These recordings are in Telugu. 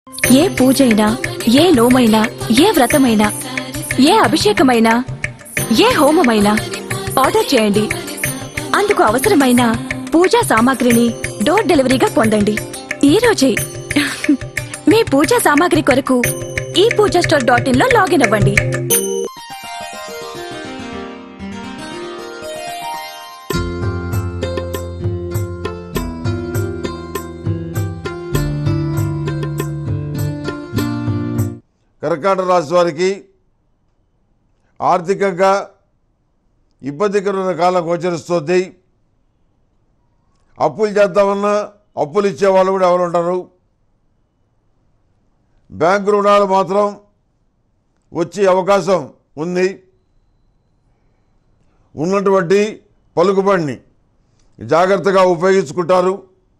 ఏ పూజైనా ఏ నోమైనా ఏ వ్రతమైనా ఏ అభిషేకమైనా ఏ హోమమైనా ఆర్డర్ చేయండి అందుకు అవసరమైన పూజా సామాగ్రిని డోర్ డెలివరీగా పొందండి ఈ రోజే మీ పూజా సామాగ్రి కొరకు ఈ పూజా స్టోర్ డాట్ ఇన్ లో లాగిన్ అవ్వండి కర్కాటక రాశి వారికి ఆర్థికంగా ఇబ్బందికరమైన కాలం గోచరిస్తుంది అప్పులు చేద్దామన్నా అప్పులు ఇచ్చే వాళ్ళు కూడా ఎవరు ఉంటారు బ్యాంకు రుణాలు మాత్రం వచ్చే అవకాశం ఉంది ఉన్నటువంటి పలుకుబడిని జాగ్రత్తగా ఉపయోగించుకుంటారు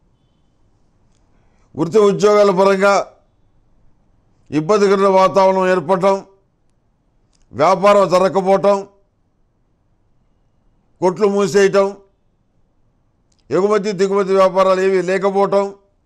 వృత్తి ఉద్యోగాల పరంగా ఇబ్బందికర వాతావరణం ఏర్పడటం వ్యాపారం జరగకపోవటం కొట్లు మూసేయటం ఎగుమతి దిగుమతి వ్యాపారాలు ఏవి లేకపోవటం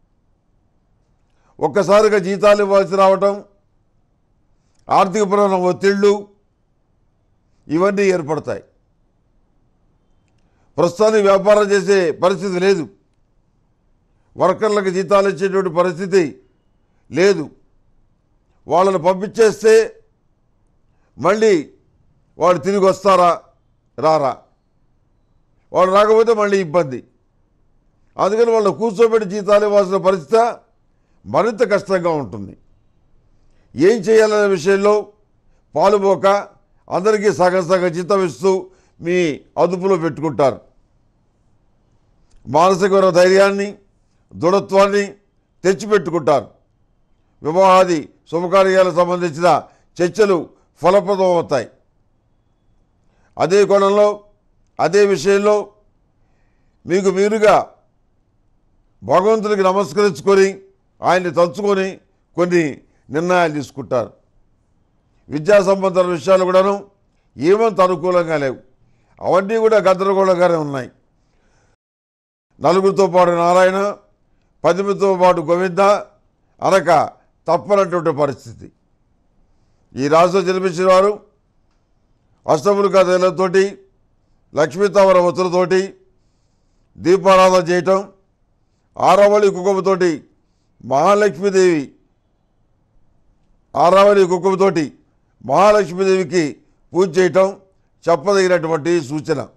ఒక్కసారిగా జీతాలు ఇవ్వాల్సి రావటం ఆర్థికపరమైన ఒత్తిళ్ళు ఇవన్నీ ఏర్పడతాయి ప్రస్తుతానికి వ్యాపారం చేసే పరిస్థితి లేదు వర్కర్లకు జీతాలు ఇచ్చేటువంటి పరిస్థితి లేదు వాళ్ళని పంపించేస్తే మళ్ళీ వాడు తిరిగి వస్తారా రారా వాడు రాకపోతే మళ్ళీ ఇబ్బంది అందుకని వాళ్ళు కూర్చోబెట్టి జీతాలు ఇవ్వాల్సిన పరిస్థితి మరింత కష్టంగా ఉంటుంది ఏం చేయాలనే విషయంలో పాలుపోక అందరికీ సగం సగం జీతం ఇస్తూ మీ అదుపులో పెట్టుకుంటారు మానసికమైన ధైర్యాన్ని దృఢత్వాన్ని తెచ్చిపెట్టుకుంటారు వివాహాది శుభకార్యాలకు సంబంధించిన చర్చలు ఫలప్రదం అవుతాయి అదే కోణంలో అదే విషయంలో మీకు మీరుగా భగవంతుడికి నమస్కరించుకొని ఆయన్ని తలుచుకొని కొన్ని నిర్ణయాలు తీసుకుంటారు విద్యా సంబంధ విషయాలు కూడాను ఏమంత అనుకూలంగా లేవు అవన్నీ కూడా గందరగోళంగానే ఉన్నాయి నలుగురితో పాటు నారాయణ పదిమితో పాటు గోవింద అనక తప్పనటువంటి పరిస్థితి ఈ రాశిలో జన్మించిన వారు అష్టములు కథలతోటి లక్ష్మీతావర ఒత్తులతోటి దీపారాధన చేయటం ఆరావళి కుంకుమతోటి మహాలక్ష్మీదేవి ఆరావళి కుంకుమతోటి మహాలక్ష్మీదేవికి పూజ చేయటం చెప్పదగినటువంటి సూచన